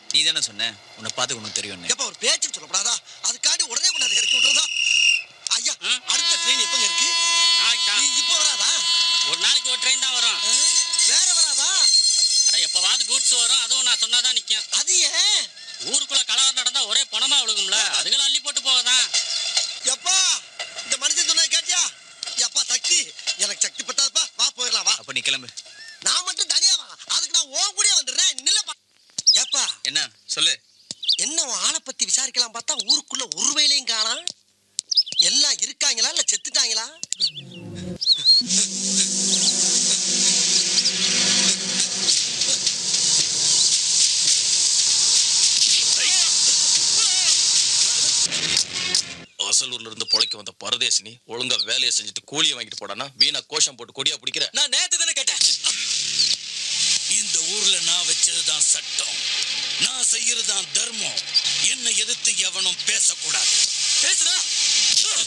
நீ தானே சொன்ன உன்னை பார்த்து உனக்கு தெரியும்னு எப்ப ஒரு பேச்சு சொல்லப்படாதா அதுக்காண்டி உடனே கொண்டாந்து இறக்கி விட்டுறதா ஐயா ஆ? அடுத்த ட்ரெயின் எப்பங்க இருக்கு நாளைக்கு தான். இ- இப்ப வராதா ஒரு நாளைக்கு ஒரு ட்ரெயின் தான் வரும் ஆ? வேற வராதா அட எப்பவாவது கூட்ஸ் வரும் அதுவும் நான் சொன்னாதான் நிக்கும் அது ஏன் ஊருக்குள்ள கலவரம் நடந்தா ஒரே பணமா விழுகும்ல அதுகளை அள்ளி போட்டு போகதான் எப்பா இந்த மனுஷன் சொன்னதை கேட்டியா எப்பா சக்தி எனக்கு சக்தி பத்தாதுப்பா வா போயிடலாம் வா அப்ப நீ கிளம்பு நான் மட்டும் தனியா வா அதுக்கு நான் ஓன் கூடயே வந்துடுறேன் நில்லப்பா ஏப்பா என்ன சொல்லு என்ன உன் ஆளை பத்தி விசாரிக்கலாம் பார்த்தா ஊருக்குள்ள ஒரு வேலையும் காணாம் எல்லாம் இருக்காங்களா இல்ல செத்துட்டாங்களா அசலூர்ல இருந்து பொழைக்க வந்த பரதேசினி ஒழுங்கா வேலையை செஞ்சுட்டு கூலியை வாங்கிட்டு போடானா வீணா கோஷம் போட்டு கொடியா பிடிக்கிற நான் நேத்து தானே கேட்டேன் இந்த ஊர்ல நான் வச்சதுதான் சட்டம் நான் செய்யறதுதான் தர்மம் என்னை எதிர்த்து எவனும் பேசக்கூடாது